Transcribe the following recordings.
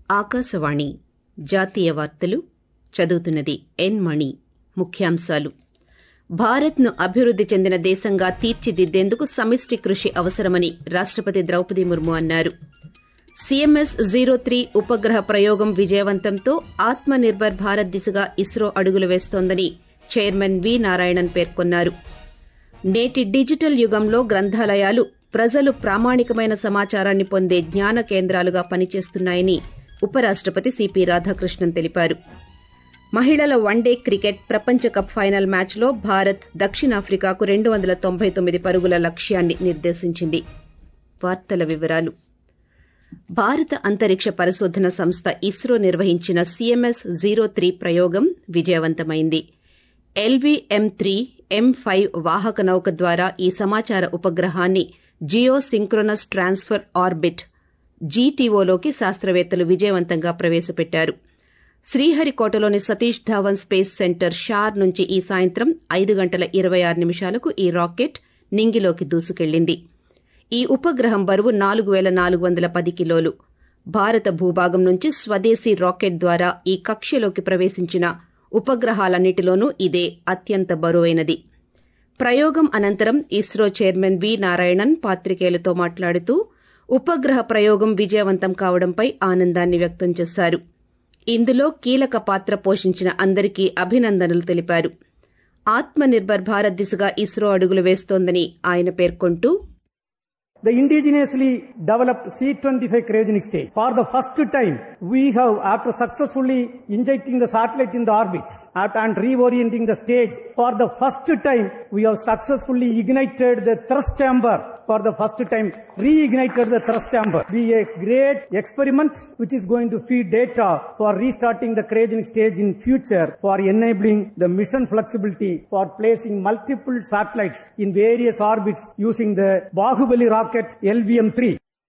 ఆకాశవాణి జాతీయ వార్తలు చదువుతున్నది ఎన్ మణి ముఖ్యాంశాలు భారత్ను అభివృద్ది చెందిన దేశంగా తీర్చిదిద్దేందుకు సమిష్టి కృషి అవసరమని రాష్టపతి ద్రౌపది ముర్ము అన్నారు సీఎంఎస్ జీరో త్రీ ఉపగ్రహ ప్రయోగం విజయవంతంతో ఆత్మ నిర్భర్ భారత్ దిశగా ఇస్రో అడుగులు వేస్తోందని చైర్మన్ వి నారాయణన్ పేర్కొన్నారు నేటి డిజిటల్ యుగంలో గ్రంథాలయాలు ప్రజలు ప్రామాణికమైన సమాచారాన్ని పొందే జ్ఞాన కేంద్రాలుగా పనిచేస్తున్నాయని ఉపరాష్టపతి సిపి రాధాకృష్ణన్ తెలిపారు మహిళల వన్డే క్రికెట్ ప్రపంచ కప్ ఫైనల్ మ్యాచ్లో భారత్ దక్షిణాఫ్రికాకు రెండు వందల తొంభై తొమ్మిది పరుగుల లక్ష్యాన్ని నిర్దేశించింది వార్తల వివరాలు భారత అంతరిక్ష పరిశోధన సంస్థ ఇస్రో నిర్వహించిన సీఎంఎస్ జీరో త్రీ ప్రయోగం విజయవంతమైంది L V M three M five వాహక నౌక ద్వారా ఈ సమాచార ఉపగ్రహాన్ని జియో సింక్రోనస్ ట్రాన్స్ఫర్ ఆర్బిట్ జీటీఓలోకి శాస్త్రవేత్తలు విజయవంతంగా ప్రవేశపెట్టారు శ్రీహరికోటలోని సతీష్ ధావన్ స్పేస్ సెంటర్ షార్ నుంచి ఈ సాయంత్రం ఐదు గంటల ఇరవై ఆరు నిమిషాలకు ఈ రాకెట్ నింగిలోకి దూసుకెళ్లింది ఈ ఉపగ్రహం బరువు నాలుగు పేల నాలుగు వందల పది కిలోలు భారత భూభాగం నుంచి స్వదేశీ రాకెట్ ద్వారా ఈ కక్ష్యలోకి ప్రవేశించిన ఉపగ్రహాలన్నిటిలోనూ ఇదే అత్యంత బరువైనది ప్రయోగం అనంతరం ఇస్రో చైర్మన్ వి నారాయణన్ పాత్రికేయులతో మాట్లాడుతూ ఉపగ్రహ ప్రయోగం విజయవంతం కావడంపై ఆనందాన్ని వ్యక్తం చేశారు ఇందులో కీలక పాత్ర పోషించిన అందరికీ అభినందనలు తెలిపారు ఆత్మ నిర్భర్ భారత్ దిశగా ఇస్రో అడుగులు వేస్తోందని ఆయన పేర్కొంటూ The indigenously developed C-25 cryogenic stage. For the first time, we have, after successfully injecting the satellite in the orbit and reorienting the stage, for the first time, we have successfully ignited the thrust chamber. For the first time, reignited the thrust chamber. Be a great experiment which is going to feed data for restarting the cryogenic stage in future, for enabling the mission flexibility, for placing multiple satellites in various orbits using the Bahubali rocket LVM-3.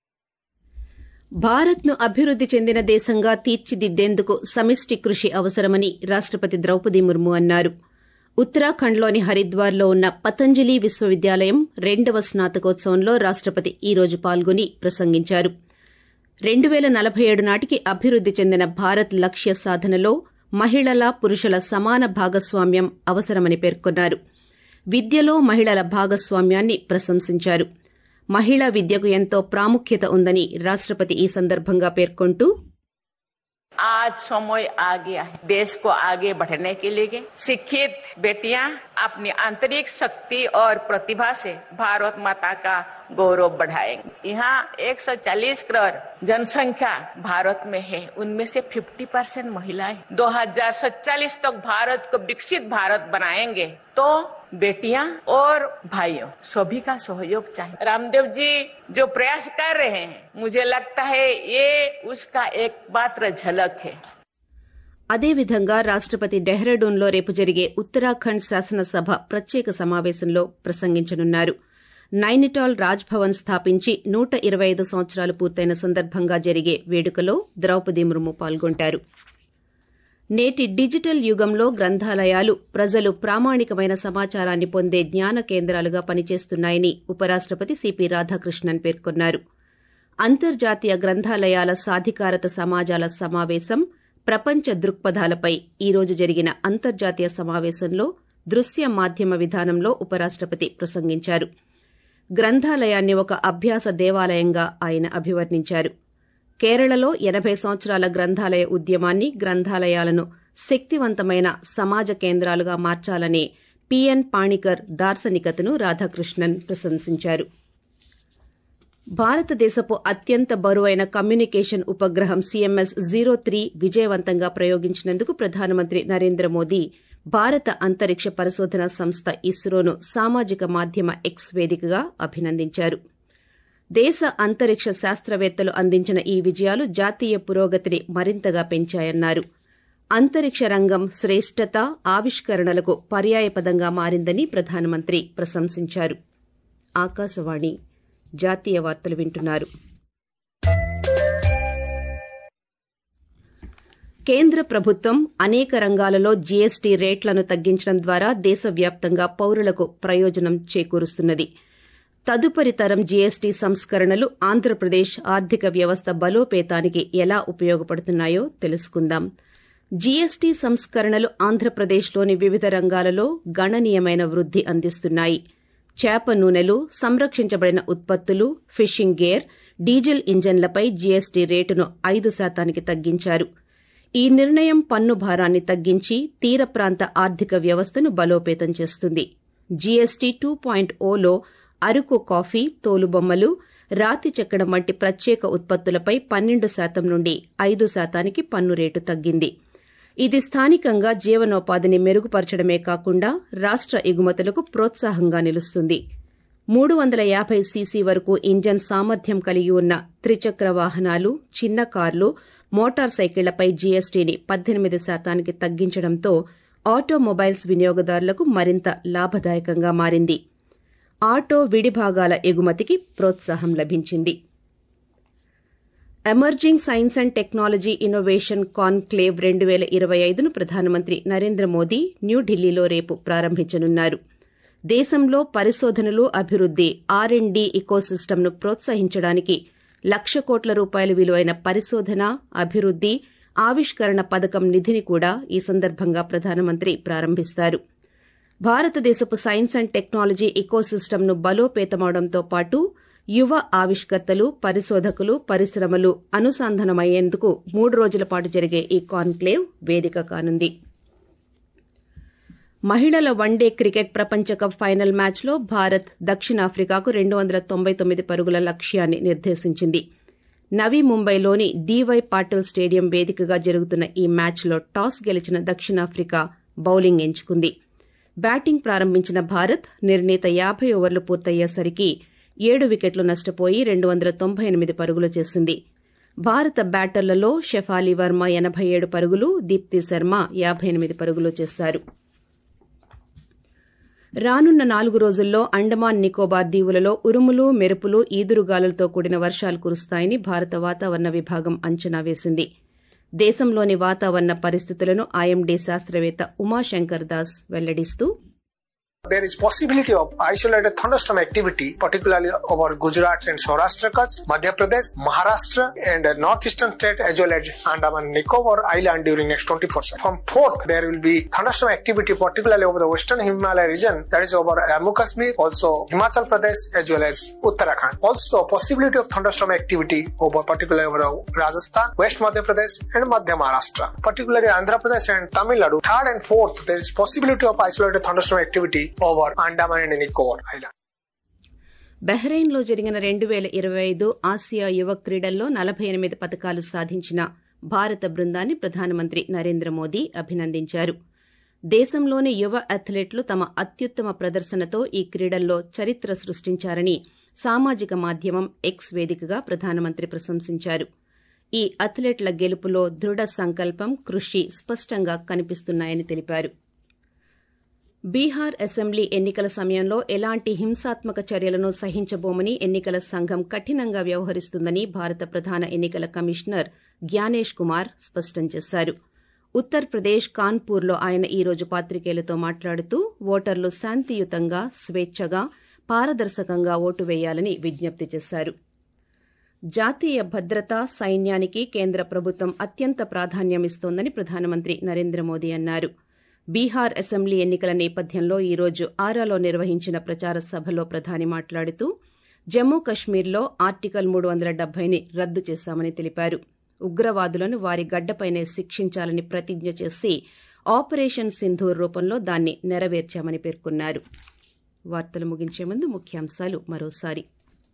భారత్ను అభివృద్ది చెందిన దేశంగా తీర్చిదిద్దేందుకు సమిష్టి కృషి అవసరమని రాష్టపతి ద్రౌపది ముర్ము అన్నారు ఉత్తరాఖండ్లోని హరిద్వార్లో ఉన్న పతంజలి విశ్వవిద్యాలయం రెండవ స్నాతకోత్సవంలో రాష్టపతి ఈ రోజు పాల్గొని ప్రసంగించారు రెండు పేల నలభై ఏడు నాటికి అభివృద్ది చెందిన భారత్ లక్ష్య సాధనలో మహిళల పురుషుల సమాన భాగస్వామ్యం అవసరమని పేర్కొన్నారు విద్యలో మహిళల భాగస్వామ్యాన్ని ప్రశంసించారు మహిళా విద్యకు ఎంతో ప్రాముఖ్యత ఉందని రాష్టపతి ఈ సందర్భంగా పేర్కొంటూ आज समय आ गया है देश को आगे बढ़ने के लिए शिक्षित बेटियां अपनी आंतरिक शक्ति और प्रतिभा से भारत माता का गौरव बढ़ाएंगे यहाँ 140 करोड़ जनसंख्या भारत में है उनमें से 50 परसेंट महिलाएं 2047 तक भारत को विकसित भारत बनाएंगे तो बेटियां और भाइयों सभी का सहयोग चाहिए रामदेव जी जो प्रयास कर रहे हैं मुझे लगता है ये उसका एक मात्र झलक है అదేవిధంగా రాష్టపతి డెహ్రాడూన్లో రేపు జరిగే ఉత్తరాఖండ్ శాసనసభ ప్రత్యేక సమావేశంలో ప్రసంగించనున్నారు నైనిటాల్ రాజ్ భవన్ స్థాపించి నూట ఇరవై ఐదు సంవత్సరాలు పూర్తయిన సందర్భంగా జరిగే వేడుకలో ద్రౌపది ముర్ము పాల్గొంటారు నేటి డిజిటల్ యుగంలో గ్రంథాలయాలు ప్రజలు ప్రామాణికమైన సమాచారాన్ని పొందే జ్ఞాన కేంద్రాలుగా పనిచేస్తున్నాయని ఉపరాష్టపతి సిపి రాధాకృష్ణన్ పేర్కొన్నారు అంతర్జాతీయ గ్రంథాలయాల సాధికారత సమాజాల సమావేశం ప్రపంచ దృక్పథాలపై ఈ రోజు జరిగిన అంతర్జాతీయ సమావేశంలో దృశ్య మాధ్యమ విధానంలో ఉపరాష్టపతి ప్రసంగించారు గ్రంథాలయాన్ని ఒక అభ్యాస దేవాలయంగా ఆయన అభివర్ణించారు కేరళలో ఎనబై సంవత్సరాల గ్రంథాలయ ఉద్యమాన్ని గ్రంథాలయాలను శక్తివంతమైన సమాజ కేంద్రాలుగా మార్చాలనే పిఎన్ పాణికర్ దార్శనికతను రాధాకృష్ణన్ ప్రశంసించారు భారతదేశపు అత్యంత బరువైన కమ్యూనికేషన్ ఉపగ్రహం సీఎంఎస్ జీరో త్రీ విజయవంతంగా ప్రయోగించినందుకు ప్రధానమంత్రి నరేంద్ర మోదీ భారత అంతరిక్ష పరిశోధన సంస్థ ఇస్రోను సామాజిక మాధ్యమ ఎక్స్ వేదికగా అభినందించారు దేశ అంతరిక్ష శాస్త్రవేత్తలు అందించిన ఈ విజయాలు జాతీయ పురోగతిని మరింతగా పెంచాయన్నారు అంతరిక్ష రంగం శ్రేష్టత ఆవిష్కరణలకు పర్యాయపదంగా మారిందని ప్రధానమంత్రి ప్రశంసించారు ఆకాశవాణి జాతీయ వార్తలు వింటున్నారు కేంద్ర ప్రభుత్వం అనేక రంగాలలో జీఎస్టీ రేట్లను తగ్గించడం ద్వారా దేశవ్యాప్తంగా పౌరులకు ప్రయోజనం చేకూరుస్తున్నది తదుపరి తరం జీఎస్టీ సంస్కరణలు ఆంధ్రప్రదేశ్ ఆర్థిక వ్యవస్థ బలోపేతానికి ఎలా ఉపయోగపడుతున్నాయో తెలుసుకుందాం జీఎస్టీ సంస్కరణలు ఆంధ్రప్రదేశ్లోని వివిధ రంగాలలో గణనీయమైన వృద్ది అందిస్తున్నాయి చేప నూనెలు సంరక్షించబడిన ఉత్పత్తులు ఫిషింగ్ గేర్ డీజిల్ ఇంజన్లపై జీఎస్టీ రేటును ఐదు శాతానికి తగ్గించారు ఈ నిర్ణయం పన్ను భారాన్ని తగ్గించి తీర ప్రాంత ఆర్థిక వ్యవస్థను బలోపేతం చేస్తుంది జీఎస్టీ టూ పాయింట్ ఓలో అరకు కాఫీ తోలుబొమ్మలు రాతి చెక్కడం వంటి ప్రత్యేక ఉత్పత్తులపై పన్నెండు శాతం నుండి ఐదు శాతానికి పన్ను రేటు తగ్గింది ఇది స్థానికంగా జీవనోపాధిని మెరుగుపరచడమే కాకుండా రాష్ట ఎగుమతులకు ప్రోత్సాహంగా నిలుస్తుంది మూడు వందల యాభై సీసీ వరకు ఇంజన్ సామర్థ్యం కలిగి ఉన్న త్రిచక్ర వాహనాలు చిన్న కార్లు మోటార్ సైకిళ్లపై జీఎస్టీని పద్దెనిమిది శాతానికి తగ్గించడంతో ఆటోమొబైల్స్ వినియోగదారులకు మరింత లాభదాయకంగా మారింది ఆటో విడిభాగాల ఎగుమతికి ప్రోత్సాహం లభించింది emerging science and technology innovation conclave రెండు పేల ఇరవై ఐదును ప్రధానమంత్రి నరేంద్ర మోదీ న్యూఢిల్లీలో రేపు ప్రారంభించనున్నారు దేశంలో పరిశోధనలు అభివృద్ది ఆర్ అండ్ డి ఇకోసిస్టమ్ను ప్రోత్సహించడానికి లక్ష కోట్ల రూపాయల విలువైన పరిశోధన అభివృద్ది ఆవిష్కరణ పథకం నిధిని కూడా ఈ సందర్భంగా ప్రధానమంత్రి ప్రారంభిస్తారు భారతదేశపు సైన్స్ అండ్ టెక్నాలజీ ఇకోసిస్టమ్ను బలోపేతమవడంతో పాటు యువ ఆవిష్కర్తలు పరిశోధకులు పరిశ్రమలు అనుసంధానమయ్యేందుకు మూడు రోజుల పాటు జరిగే ఈ కాన్క్లేవ్ వేదిక కానుంది మహిళల వన్డే క్రికెట్ ప్రపంచ కప్ ఫైనల్ మ్యాచ్లో భారత్ దక్షిణాఫ్రికాకు రెండు వందల తొంభై తొమ్మిది పరుగుల లక్ష్యాన్ని నిర్దేశించింది నవీ ముంబైలోని డీవై పాటిల్ స్టేడియం వేదికగా జరుగుతున్న ఈ మ్యాచ్లో టాస్ గెలిచిన దక్షిణాఫ్రికా బౌలింగ్ ఎంచుకుంది బ్యాటింగ్ ప్రారంభించిన భారత్ నిర్ణీత యాభై ఓవర్లు పూర్తయ్యేసరికి ఏడు వికెట్లు నష్టపోయి రెండు వందల తొంభై ఎనిమిది పరుగులు చేసింది భారత బ్యాటర్లలో షెఫాలి వర్మ ఎనబై ఏడు పరుగులు దీప్తి శర్మ యాబై ఎనిమిది పరుగులు చేశారు రానున్న నాలుగు రోజుల్లో అండమాన్ నికోబార్ దీవులలో ఉరుములు మెరుపులు ఈదురుగాలులతో కూడిన వర్షాలు కురుస్తాయని భారత వాతావరణ విభాగం అంచనా వేసింది దేశంలోని వాతావరణ పరిస్థితులను ఐఎండీ శాస్త్రవేత్త Umashankar Das వెల్లడిస్తూ There is possibility of isolated thunderstorm activity, particularly over Gujarat and Saurashtra Kutch, Madhya Pradesh, Maharashtra, and uh, northeastern state as well as Andaman Nicobar Island during next 24 hours. From 4th, there will be thunderstorm activity, particularly over the western Himalaya region, that is over Jammu Kashmir, also Himachal Pradesh as well as Uttarakhand. Also, possibility of thunderstorm activity over particularly over Rajasthan, West Madhya Pradesh, and Madhya Maharashtra. Particularly Andhra Pradesh and Tamil Nadu. Third and fourth, there is possibility of isolated thunderstorm activity over Andaman and Nicobar Island. బహ్రెయిన్లో జరిగిన రెండు పేల ఇరవై ఐదు Asia యువ క్రీడల్లో నలభై ఎనిమిది పథకాలు సాధించిన భారత బృందాన్ని ప్రధానమంత్రి నరేంద్ర మోదీ అభినందించారు దేశంలోని యువ అథ్లెట్లు తమ అత్యుత్తమ ప్రదర్శనతో ఈ క్రీడల్లో చరిత్ర సృష్టించారని సామాజిక మాధ్యమం ఎక్స్ వేదికగా ప్రధానమంత్రి ప్రశంసించారు ఈ అథ్లెట్ల గెలుపులో దృఢ సంకల్పం కృషి స్పష్టంగా కనిపిస్తున్నాయని తెలిపారు బీహార్ అసెంబ్లీ ఎన్నికల సమయంలో ఎలాంటి హింసాత్మక చర్యలను సహించబోమని ఎన్నికల సంఘం కఠినంగా వ్యవహరిస్తుందని భారత ప్రధాన ఎన్నికల కమిషనర్ జ్ఞానేష్ కుమార్ స్పష్టం చేశారు ఉత్తరప్రదేశ్ కాన్పూర్లో ఆయన ఈ రోజు పాత్రికేయులతో మాట్లాడుతూ ఓటర్లు శాంతియుతంగా స్వేచ్ఛగా పారదర్శకంగా ఓటు వేయాలని విజ్ఞప్తి చేశారు జాతీయ భద్రత సైన్యానికి కేంద్ర ప్రభుత్వం అత్యంత ప్రాధాన్యమిస్తోందని ప్రధానమంత్రి నరేంద్ర మోదీ అన్నారు బీహార్ అసెంబ్లీ ఎన్నికల నేపథ్యంలో ఈ రోజు ఆరాలో నిర్వహించిన ప్రచార సభలో ప్రధాని మాట్లాడుతూ జమ్మూ కశ్మీర్లో ఆర్టికల్ మూడు వందల డెబ్బైని రద్దు చేశామని తెలిపారు ఉగ్రవాదులను వారి గడ్డపైనే శిక్షించాలని ప్రతిజ్ఞ చేసి ఆపరేషన్ సింధూర్ రూపంలో దాన్ని నెరవేర్చామని పేర్కొన్నారు వార్తలు ముగించే ముందు ముఖ్యాంశాలు మరోసారి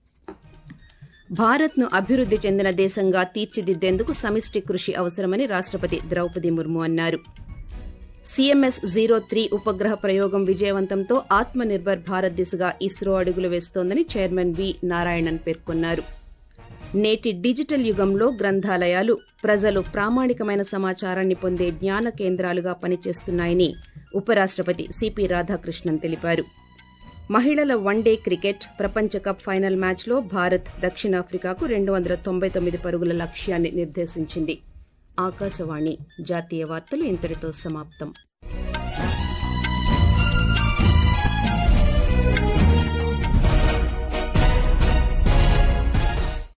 భారత్ను అభివృద్ది చెందిన దేశంగా తీర్చిదిద్దేందుకు సమిష్టి కృషి అవసరమని రాష్టపతి ద్రౌపది ముర్ము అన్నారు సీఎంఎస్ జీరో త్రీ ఉపగ్రహ ప్రయోగం విజయవంతంతో ఆత్మ నిర్భర్ భారత్ దిశగా ఇస్రో అడుగులు వేస్తోందని చైర్మన్ వి నారాయణన్ పేర్కొన్నారు నేటి డిజిటల్ యుగంలో గ్రంథాలయాలు ప్రజలు ప్రామాణికమైన సమాచారాన్ని పొందే జ్ఞాన కేంద్రాలుగా పనిచేస్తున్నాయని ఉపరాష్టపతి సిపి రాధాకృష్ణన్ తెలిపారు మహిళల వన్డే క్రికెట్ ప్రపంచ కప్ ఫైనల్ మ్యాచ్లో భారత్ దక్షిణాఫ్రికాకు రెండు వందల తొంభై తొమ్మిది పరుగుల లక్ష్యాన్ని నిర్దేశించింది ఆకాశవాణి జాతీయ వార్తలు ఇంతటితో సమాప్తం